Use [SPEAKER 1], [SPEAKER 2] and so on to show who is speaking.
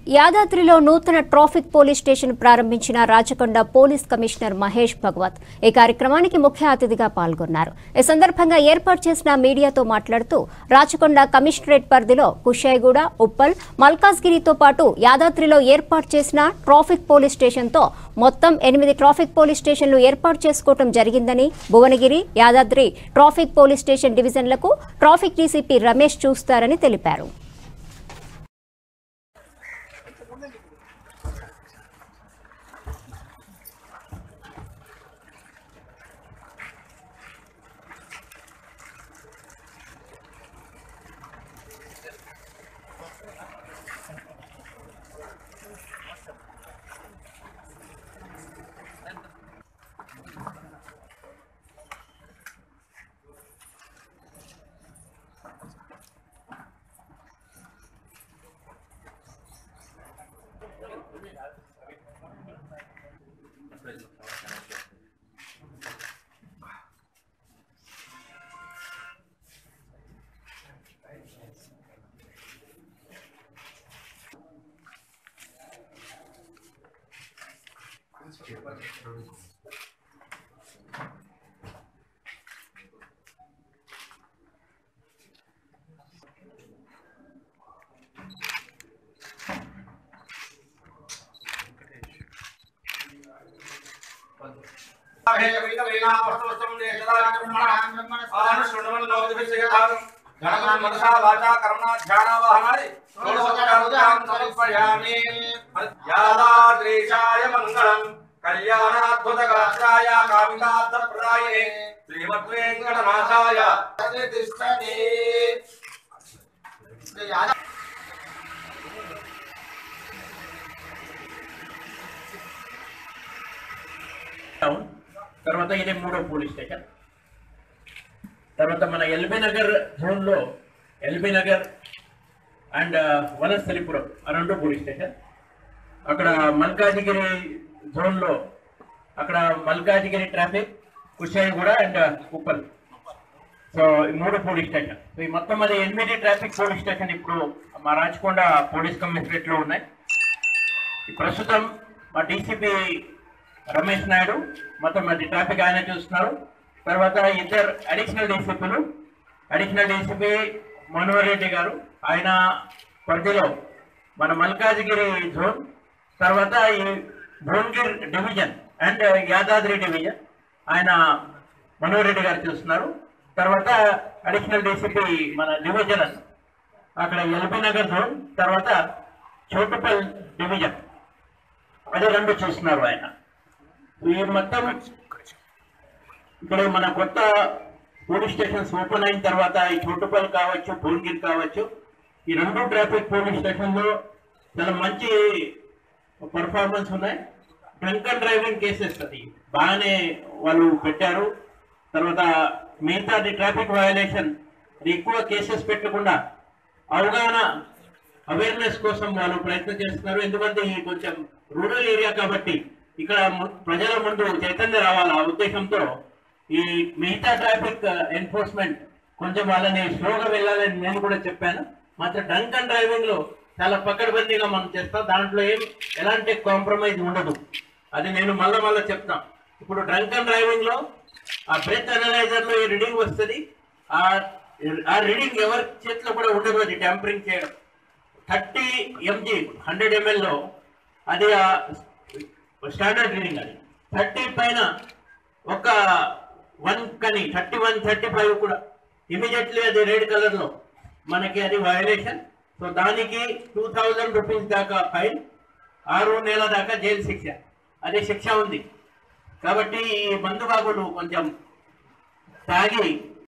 [SPEAKER 1] యాదాద్రిలో నూతన traffic police station ప్రారంభించిన Rachakonda police commissioner Mahesh Bhagwat ఈ కార్యక్రమానికి ముఖ్య అతిథిగా పాల్గొన్నారు ఈ సందర్భంగా ఏర్పాటు చేసిన మీడియాతో మాట్లాడుతూ రాచకొండ కమిషనరేట్ పరిధిలో కుషాయిగూడ ఉప్పల్ మల్కాజ్గిరితో పాటు యాదాద్రిలో ఏర్పాటు చేసిన ట్రాఫిక్ పోలీస్ స్టేషన్తో మొత్తం ఎనిమిది ట్రాఫిక్ పోలీస్ స్టేషన్లు ఏర్పాటు చేసుకోవడం జరిగిందని Bhuvanagiri Yadadri traffic police station డివిజన్లకు ట్రాఫిక్ డీసీపీ రమేష్ చూస్తారని తెలిపారు
[SPEAKER 2] యాదాద్రీశాయ మంగళం కళ్యాణాద్భుతగాత్రాయ కామితార్థప్రదాయనే శ్రీమద్వేంకటనాథాయ తిష్టతి
[SPEAKER 3] టౌన్ తర్వాత ఇది మూడో పోలీస్ స్టేషన్ తర్వాత మన ఎల్బీ నగర్ జోన్లో ఎల్బీ నగర్ అండ్ వనస్థలిపురం ఆ రెండు పోలీస్ స్టేషన్ అక్కడ మల్కాజిగిరి జోన్లో అక్కడ Malkajgiri traffic Kushaiguda and Uppal so ఈ మూడు పోలీస్ స్టేషన్ సో ఈ మొత్తం అది ఎనిమిది ట్రాఫిక్ పోలీస్ స్టేషన్ ఇప్పుడు మా రాచకొండ పోలీస్ కమిషనరేట్లో ఉన్నాయి ఈ ప్రస్తుతం మా డీసీపీ రమేష్ నాయుడు మొత్తం అది ట్రాఫిక్ ఆయన చూస్తున్నారు తర్వాత ఇద్దరు అడిషనల్ డీసీపీలు అడిషనల్ డీసీపీ మనోహర్ రెడ్డి గారు ఆయన పరిధిలో మన మల్కాజ్గిరి జోన్ తర్వాత ఈ Bhuvanagiri division and Yadadri division ఆయన మనోహర్ రెడ్డి గారు చూస్తున్నారు తర్వాత అడిషనల్ డీసీపీ మన డివిజన్ అక్కడ ఎల్బీ నగర్ జోన్ తర్వాత చోటుపల్ డివిజన్ అదే రెండు చూస్తున్నారు ఆయన ఈ మొత్తం ఇక్కడ మన కొత్త పోలీస్ స్టేషన్స్ ఓపెన్ అయిన తర్వాత ఈ చోటుపల్ కావచ్చు భువనగిరి కావచ్చు ఈ రెండు ట్రాఫిక్ పోలీస్ స్టేషన్లో చాలా మంచి పర్ఫార్మెన్స్ ఉన్నాయి డ్రంక్ అండ్ డ్రైవింగ్ కేసెస్ అది బాగానే వాళ్ళు పెట్టారు తర్వాత మిగతాది ట్రాఫిక్ వయలేషన్ ఎక్కువ కేసెస్ పెట్టకుండా అవగాహన అవేర్నెస్ కోసం వాళ్ళు ప్రయత్నం చేస్తున్నారు ఎందుకంటే ఈ కొంచెం రూరల్ ఏరియా కాబట్టి ఇక్కడ ము- ప్రజల ముందు చైతన్యం రావాలి ఆ ఉద్దేశంతో ఈ మిగతా ట్రాఫిక్ ఎన్ఫోర్స్మెంట్ కొంచెం వాళ్ళని స్లోగా వెళ్ళాలని నేను కూడా చెప్పాను మాత్రం డ్రంక్ అండ్ డ్రైవింగ్ లో చాలా పకడ్బందీగా మనం చేస్తాం దాంట్లో ఏం ఎలాంటి కాంప్రమైజ్ ఉండదు అది నేను మళ్ళా మళ్ళా చెప్తాం ఇప్పుడు డ్రంక్ అండ్ డ్రైవింగ్ లో ఆ బ్రెత్ అనలైజర్ లో ఈ రీడింగ్ వస్తుంది ఆ ఆ రీడింగ్ ఎవరి చేతిలో కూడా ఉండదు అది ట్యాంపరింగ్ చేయడం థర్టీ ఎంజీ హండ్రెడ్ ఎంఎల్లో అది స్టాండర్డ్ రీడింగ్ అది థర్టీ పైన ఒక వన్ కానీ థర్టీ వన్ థర్టీ ఫైవ్ కూడా ఇమీడియట్లీ అది రెడ్ కలర్లో మనకి అది వయలేషన్ సో దానికి టూ థౌజండ్ రూపీస్ దాకా ఫైన్ ఆరు నెలల దాకా జైలు శిక్ష అదే శిక్ష ఉంది కాబట్టి ఈ మందు బాబులు కొంచెం తాగి